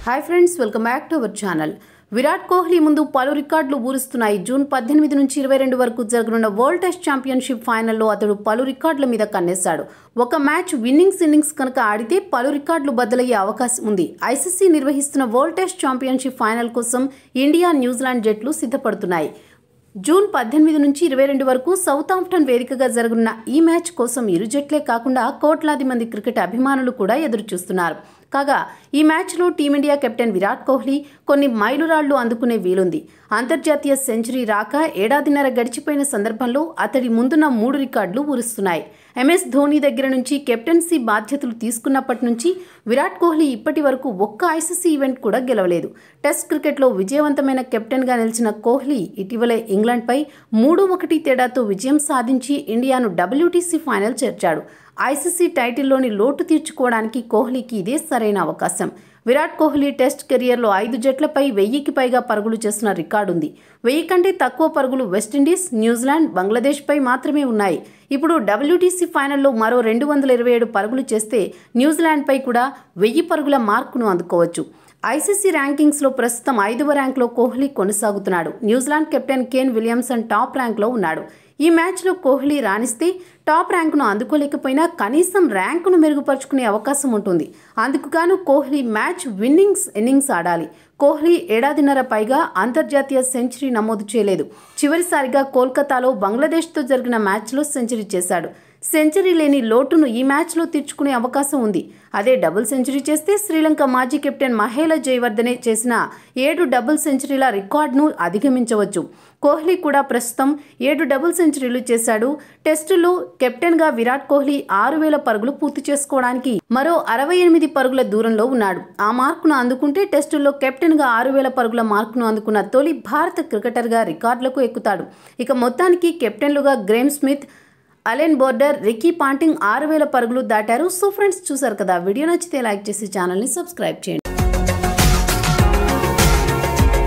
hi friends welcome back to our channel Virat Kohli ముందు పలు రికార్డులు ఊరుస్తున్నాయి జూన్ పద్దెనిమిది నుంచి ఇరవై రెండు వరకు జరగనున్న వరల్డ్ టెస్ట్ ఛాంపియన్షిప్ ఫైనల్లో అతడు పలు రికార్డుల మీద కన్నేశాడు ఒక మ్యాచ్ విన్నింగ్స్ ఇన్నింగ్స్ కనుక ఆడితే పలు రికార్డులు బద్దలయ్యే అవకాశం ఉంది ఐసీసీ నిర్వహిస్తున్న వరల్డ్ టెస్ట్ ఛాంపియన్షిప్ ఫైనల్ కోసం ఇండియా న్యూజిలాండ్ జట్లు సిద్ధపడుతున్నాయి జూన్ పద్దెనిమిది నుంచి ఇరవై రెండు వరకు సౌత్ ఆంప్టన్ వేదికగా జరగనున్న ఈ మ్యాచ్ కోసం ఇరు జట్లే కాకుండా కోట్లాది మంది క్రికెట్ అభిమానులు కూడా ఎదురు చూస్తున్నారు కాగా ఈ మ్యాచ్లో టీమిండియా కెప్టెన్ విరాట్ కోహ్లీ కొన్ని మైలురాళ్లు అందుకునే వీలుంది అంతర్జాతీయ సెంచరీ రాక ఏడాదిన్నర గడిచిపోయిన సందర్భంలో అతడి ముందున్న మూడు రికార్డులు ఊరుస్తున్నాయి ఎంఎస్ ధోని దగ్గర నుంచి కెప్టెన్సీ బాధ్యతలు తీసుకున్నప్పటి నుంచి విరాట్ కోహ్లీ ఇప్పటి వరకు ఒక్క ఐసీసీ ఈవెంట్ కూడా గెలవలేదు టెస్ట్ క్రికెట్లో విజయవంతమైన కెప్టెన్గా నిలిచిన కోహ్లీ ఇటీవలే ఇంగ్లాండ్పై మూడు ఒకటి తేడాతో విజయం సాధించి ఇండియాను డబ్ల్యూటీసీ ఫైనల్ చేర్చాడు ఐసీసీ టైటిల్లోని లోటు తీర్చుకోవడానికి కోహ్లీకి ఇదే సరైన అవకాశం విరాట్ కోహ్లీ టెస్ట్ కెరియర్లో ఐదు జట్లపై వెయ్యికి పైగా పరుగులు చేసిన రికార్డు ఉంది వెయ్యి కంటే తక్కువ పరుగులు వెస్టిండీస్ న్యూజిలాండ్ బంగ్లాదేశ్పై మాత్రమే ఉన్నాయి ఇప్పుడు డబ్ల్యూటీసీ ఫైనల్లో మరో రెండు వందల ఇరవై ఏడు పరుగులు చేస్తే న్యూజిలాండ్పై కూడా వెయ్యి పరుగుల మార్కును అందుకోవచ్చు ఐసీసీ ర్యాంకింగ్స్లో ప్రస్తుతం ఐదవ ర్యాంక్లో కోహ్లీ కొనసాగుతున్నాడు New Zealand captain Kane Williamson top ర్యాంక్లో ఉన్నాడు ఈ మ్యాచ్లో కోహ్లీ రాణిస్తే టాప్ ర్యాంకును అందుకోలేకపోయినా కనీసం ర్యాంకును మెరుగుపరుచుకునే అవకాశం ఉంటుంది అందుకుగాను కోహ్లీ మ్యాచ్ విన్నింగ్స్ ఇన్నింగ్స్ ఆడాలి కోహ్లీ ఏడాదిన్నర పైగా అంతర్జాతీయ సెంచరీ నమోదు చేయలేదు చివరిసారిగా కోల్కతాలో బంగ్లాదేశ్తో జరిగిన మ్యాచ్లో సెంచరీ చేశాడు సెంచరీ లేని లోటును ఈ మ్యాచ్లో తీర్చుకునే అవకాశం ఉంది అదే డబుల్ సెంచరీ చేస్తే శ్రీలంక మాజీ కెప్టెన్ మహేల జయవర్ధనే చేసిన ఏడు డబుల్ సెంచరీల రికార్డును అధిగమించవచ్చు కోహ్లీ కూడా ప్రస్తుతం ఏడు డబుల్ సెంచరీలు చేశాడు టెస్టులో కెప్టెన్గా విరాట్ కోహ్లీ ఆరు వేల పరుగులు పూర్తి చేసుకోవడానికి మరో అరవై ఎనిమిది పరుగుల దూరంలో ఉన్నాడు ఆ మార్కును అందుకుంటే టెస్టుల్లో కెప్టెన్గా ఆరు వేల పరుగుల మార్కును అందుకున్న తొలి భారత క్రికెటర్గా రికార్డులకు ఎక్కుతాడు ఇక మొత్తానికి కెప్టెన్లుగా Graeme Smith Allan Border Ricky Ponting ఆరు వేల పరుగులు దాటారు సో ఫ్రెండ్స్ చూసారు కదా వీడియో నచ్చితే లైక్ చేసి ఛానల్ని సబ్స్క్రైబ్ చేయండి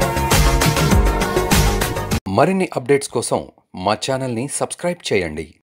మరిన్ని అప్డేట్స్ కోసం మా ఛానల్ని సబ్స్క్రైబ్ చేయండి